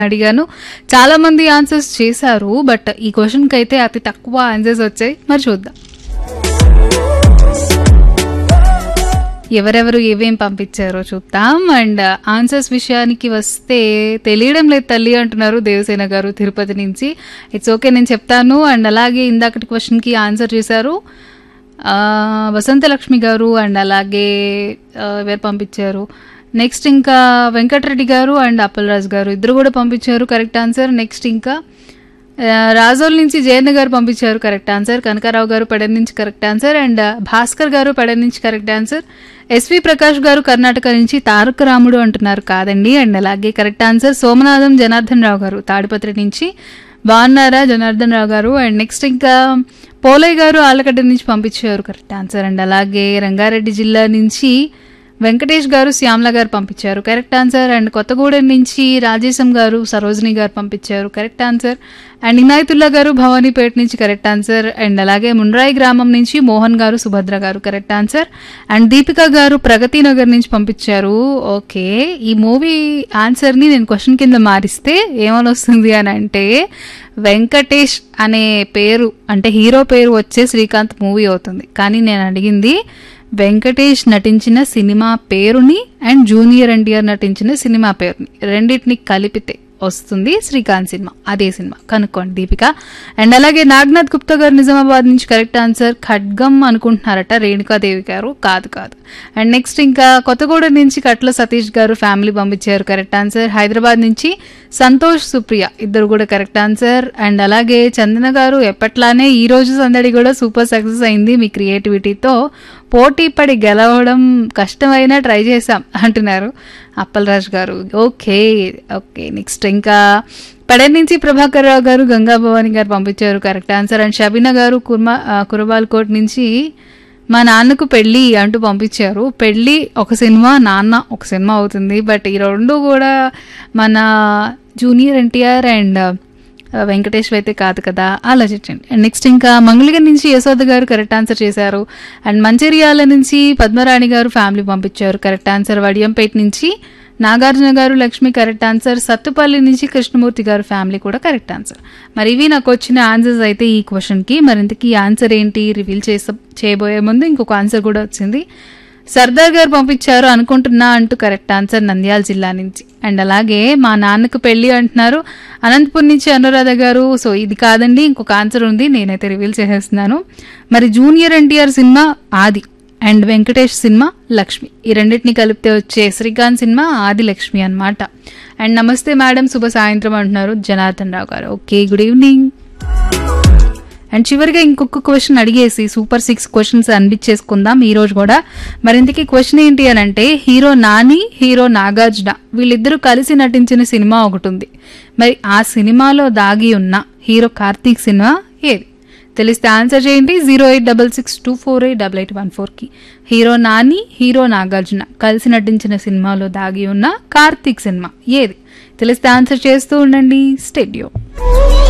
అడిగాను చాలా మంది ఆన్సర్స్ చేశారు బట్ ఈ క్వశ్చన్కి అయితే అతి తక్కువ ఆన్సర్స్ వచ్చాయి మరి చూద్దాం ఎవరెవరు ఏవేం పంపించారో చూద్దాం అండ్ ఆన్సర్స్ విషయానికి వస్తే తెలియడం లేదు తల్లి అంటున్నారు దేవసేన గారు తిరుపతి నుంచి ఇట్స్ ఓకే నేను చెప్తాను అండ్ అలాగే ఇందాకటి క్వశ్చన్కి ఆన్సర్ చేశారు ఆ, వసంతలక్ష్మి గారు అండ్ అలాగే ఆ, ఎవరు పంపించారు నెక్స్ట్ ఇంకా వెంకటరెడ్డి గారు అండ్ అప్పలరాజు గారు ఇద్దరు కూడా పంపించారు కరెక్ట్ ఆన్సర్ నెక్స్ట్ ఇంకా ఆ, రాజోల్ నుంచి జయన్న గారు పంపించారు కరెక్ట్ ఆన్సర్ కనకారావు గారు పడెన్ నుంచి కరెక్ట్ ఆన్సర్ అండ్ భాస్కర్ గారు పడెన్ నుంచి కరెక్ట్ ఆన్సర్ ఎస్వి ప్రకాష్ గారు కర్ణాటక నుంచి తారక రాముడు అంటున్నారు కాదండి అండ్ అలాగే కరెక్ట్ ఆన్సర్ సోమనాథం జనార్దన్ రావు గారు తాడిపత్రి నుంచి బాగున్నారా జనార్దన్ రావు గారు అండ్ నెక్స్ట్ ఇంకా పోలయ్య గారు ఆలగడ్డ నుంచి పంపించారు కరెక్ట్ ఆన్సర్ అండ్ అలాగే రంగారెడ్డి జిల్లా నుంచి వెంకటేష్ గారు శ్యామ్ల గారు పంపించారు కరెక్ట్ ఆన్సర్ అండ్ కొత్తగూడెం నుంచి రాజేశం గారు సరోజిని గారు పంపించారు కరెక్ట్ ఆన్సర్ అండ్ ఇనాయతుల్లా గారు భవానీపేట నుంచి కరెక్ట్ ఆన్సర్ అండ్ అలాగే మున్రాయి గ్రామం నుంచి మోహన్ గారు సుభద్ర గారు కరెక్ట్ ఆన్సర్ అండ్ దీపిక గారు ప్రగతి నగర్ నుంచి పంపించారు ఓకే ఈ మూవీ ఆన్సర్ని నేను క్వశ్చన్ కింద మారిస్తే ఏమని వస్తుంది అని అంటే వెంకటేష్ అనే పేరు అంటే హీరో పేరు వచ్చే శ్రీకాంత్ మూవీ అవుతుంది కానీ నేను అడిగింది వెంకటేష్ నటించిన సినిమా పేరుని అండ్ జూనియర్ ఎన్టీఆర్ నటించిన సినిమా పేరుని రెండింటిని కలిపితే వస్తుంది శ్రీకాంత్ సినిమా అదే సినిమా కనుక్కోండి దీపిక అండ్ అలాగే నాగనాథ్ గుప్తా గారు నిజామాబాద్ నుంచి కరెక్ట్ ఆన్సర్ ఖడ్గం అనుకుంటున్నారట రేణుకాదేవి గారు కాదు కాదు అండ్ నెక్స్ట్ ఇంకా కొత్తగూడెం నుంచి కట్ల సతీష్ గారు ఫ్యామిలీ పంపించారు కరెక్ట్ ఆన్సర్ హైదరాబాద్ నుంచి సంతోష్ సుప్రియ ఇద్దరు కూడా కరెక్ట్ ఆన్సర్ అండ్ అలాగే చందన గారు ఎప్పట్లానే ఈ రోజు సందడి కూడా సూపర్ సక్సెస్ అయింది మీ క్రియేటివిటీతో పోటీ పడి గెలవడం కష్టమైనా ట్రై చేశాం అంటున్నారు అప్పలరాజు గారు ఓకే ఓకే నెక్స్ట్ ఇంకా పడెన్ నుంచి ప్రభాకర్ రావు గారు గంగా భవాని గారు పంపించారు కరెక్ట్ ఆన్సర్ అండ్ షబీనా గారు కుర్మా కురబాల్ కోట్ నుంచి మా నాన్నకు పెళ్ళి అంటూ పంపించారు పెళ్ళి ఒక సినిమా నాన్న ఒక సినిమా అవుతుంది బట్ ఈ రెండు కూడా మన జూనియర్ ఎన్టీఆర్ అండ్ వెంకటేష్ అయితే కాదు కదా ఆలోచించండి అండ్ నెక్స్ట్ ఇంకా మంగళగిరి నుంచి యశోద గారు కరెక్ట్ ఆన్సర్ చేశారు అండ్ మంచిర్యాల నుంచి పద్మరాణి గారు ఫ్యామిలీ పంపించారు కరెక్ట్ ఆన్సర్ వడియంపేట నుంచి నాగార్జున గారు లక్ష్మి కరెక్ట్ ఆన్సర్ సత్తుపల్లి నుంచి కృష్ణమూర్తి గారు ఫ్యామిలీ కూడా కరెక్ట్ ఆన్సర్ మరి ఇవి నాకు వచ్చిన ఆన్సర్స్ అయితే ఈ క్వశ్చన్కి మరి ఇంతకీ ఆన్సర్ ఏంటి రివీల్ చేసే చేయబోయే ముందు ఇంకొక ఆన్సర్ కూడా వచ్చింది సర్దార్ గారు పంపించారు అనుకుంటున్నా అంటూ కరెక్ట్ ఆన్సర్ నంద్యాల జిల్లా నుంచి అండ్ అలాగే మా నాన్నకు పెళ్ళి అంటున్నారు అనంతపూర్ నుంచి అనురాధ గారు సో ఇది కాదండి ఇంకొక ఆన్సర్ ఉంది నేనైతే రివీల్ చేసేస్తున్నాను మరి జూనియర్ ఎన్టీఆర్ సినిమా ఆది అండ్ వెంకటేష్ సినిమా లక్ష్మి ఈ రెండింటిని కలిపితే వచ్చే శ్రీకాంత్ సినిమా ఆది లక్ష్మి అన్నమాట అండ్ నమస్తే మేడం శుభ సాయంత్రం అంటున్నారు జనార్దన్ రావు గారు ఓకే గుడ్ ఈవినింగ్ అండ్ చివరిగా ఇంకొక క్వశ్చన్ అడిగేసి సూపర్ సిక్స్ క్వశ్చన్స్ అనిపించేసుకుందాం ఈ రోజు కూడా మరింతకీ క్వశ్చన్ ఏంటి అని అంటే హీరో నాని హీరో నాగార్జున వీళ్ళిద్దరూ కలిసి నటించిన సినిమా ఒకటి ఉంది మరి ఆ సినిమాలో దాగి ఉన్న హీరో కార్తీక్ సినిమా ఏది తెలిస్తే ఆన్సర్ చేయండి zero eight double six two four eight double eight one ఫోర్కి హీరో నాని హీరో నాగార్జున కలిసి నటించిన సినిమాలో దాగి ఉన్న కార్తీక్ సినిమా ఏది తెలిస్తే ఆన్సర్ చేస్తూ ఉండండి స్టేడియో